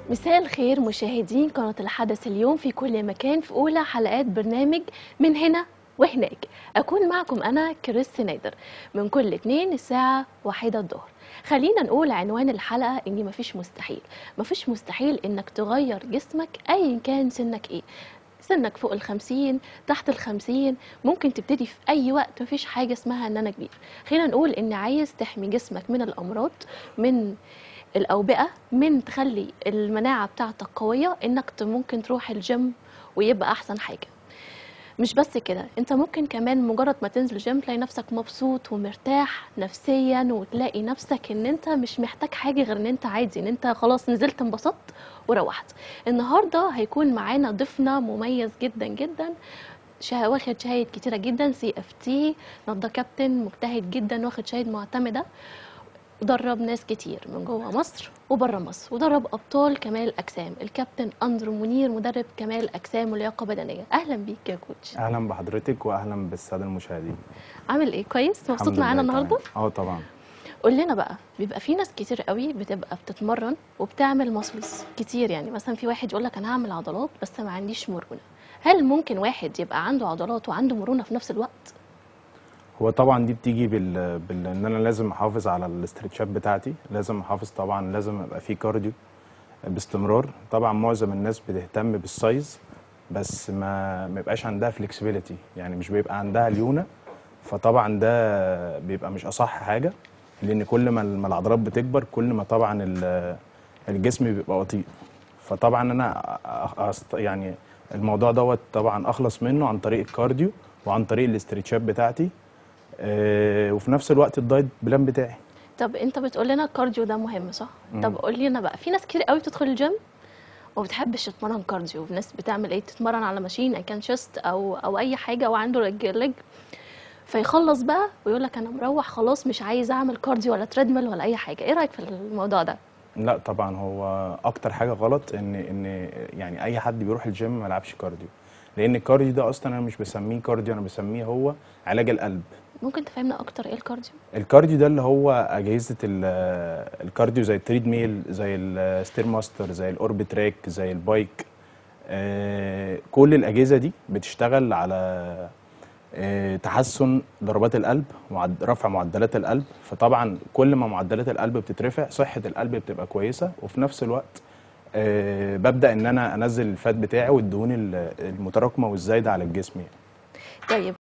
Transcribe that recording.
مساء الخير مشاهدين قناة الحدث اليوم في كل مكان في أولى حلقات برنامج من هنا وهناك أكون معكم أنا كريس نادر من كل اتنين الساعة واحدة الظهر خلينا نقول عنوان الحلقة إن مفيش مستحيل مفيش مستحيل إنك تغير جسمك أيا كان سنك إيه سنك فوق الخمسين تحت الخمسين ممكن تبتدي في أي وقت مفيش حاجة اسمها إن أنا كبير خلينا نقول إن عايز تحمي جسمك من الأمراض من الأوبئة من تخلي المناعة بتاعتك قوية إنك ت- ممكن تروح الجيم ويبقى أحسن حاجة مش بس كده انت ممكن كمان مجرد ما تنزل جيم تلاقي نفسك مبسوط ومرتاح نفسيا وتلاقي نفسك ان انت مش محتاج حاجة غير ان انت عادي ان انت خلاص نزلت انبسطت وروحت النهاردة هيكون معانا ضيفنا مميز جدا جدا شا- واخد شهايد كتيرة جدا سي اف تي نضا كابتن مجتهد جدا واخد شهايد معتمدة ودرب ناس كتير من جوه مصر وبره مصر ودرب ابطال كمال اجسام الكابتن اندرو منير مدرب كمال اجسام ولياقه بدنيه اهلا بيك يا كوتش اهلا بحضرتك واهلا بالساده المشاهدين عامل ايه كويس الحمد مبسوط لله معانا تمام. النهارده اه طبعا قول لنا بقى بيبقى في ناس كتير قوي بتبقى بتتمرن وبتعمل ماسلز كتير يعني مثلا في واحد يقول لك انا هعمل عضلات بس ما عنديش مرونه هل ممكن واحد يبقى عنده عضلات وعنده مرونه في نفس الوقت هو طبعا دي بتيجي بال... بال... ان انا لازم احافظ على الاسترتشات بتاعتي لازم احافظ طبعا لازم ابقى في كارديو باستمرار طبعا معظم الناس بتهتم بالسايز بس ما ما يبقاش عندها فلكسبيليتي يعني مش بيبقى عندها ليونه فطبعا ده بيبقى مش اصح حاجه لان كل ما ال- ما العضلات بتكبر كل ما طبعا ال- الجسم بيبقى بطيء فطبعا انا أ- أست يعني الموضوع دوت طبعا اخلص منه عن طريق الكارديو وعن طريق الاسترتشات بتاعتي آه، وفي نفس الوقت الدايت بلان بتاعي طب انت بتقول لنا الكارديو ده مهم صح مم. طب قول لنا بقى في ناس كتير قوي بتدخل الجيم وما بتحبش تتمرن كارديو ناس بتعمل ايه تتمرن على ماشين ان كان شيست او او اي حاجه وعنده لج لج فيخلص بقى ويقول لك انا مروح خلاص مش عايز اعمل كارديو ولا تريدميل ولا اي حاجه ايه رايك في الموضوع ده لا طبعا هو اكتر حاجه غلط ان ان يعني اي حد بيروح الجيم ما يلعبش كارديو لان الكارديو ده اصلا انا مش بسميه كارديو انا بسميه هو علاج القلب ممكن تفهمنا اكتر ايه الكارديو الكارديو ده اللي هو اجهزه ال- الكارديو زي التريد ميل زي الستير ماستر زي الاوربي تراك زي البايك آه، كل الاجهزه دي بتشتغل على آه، تحسن ضربات القلب ومعد- رفع معدلات القلب فطبعا كل ما معدلات القلب بتترفع صحه القلب بتبقى كويسه وفي نفس الوقت آه، ببدا ان انا انزل الفات بتاعي والدهون ال- المتراكمه والزايده على الجسم يعني. طيب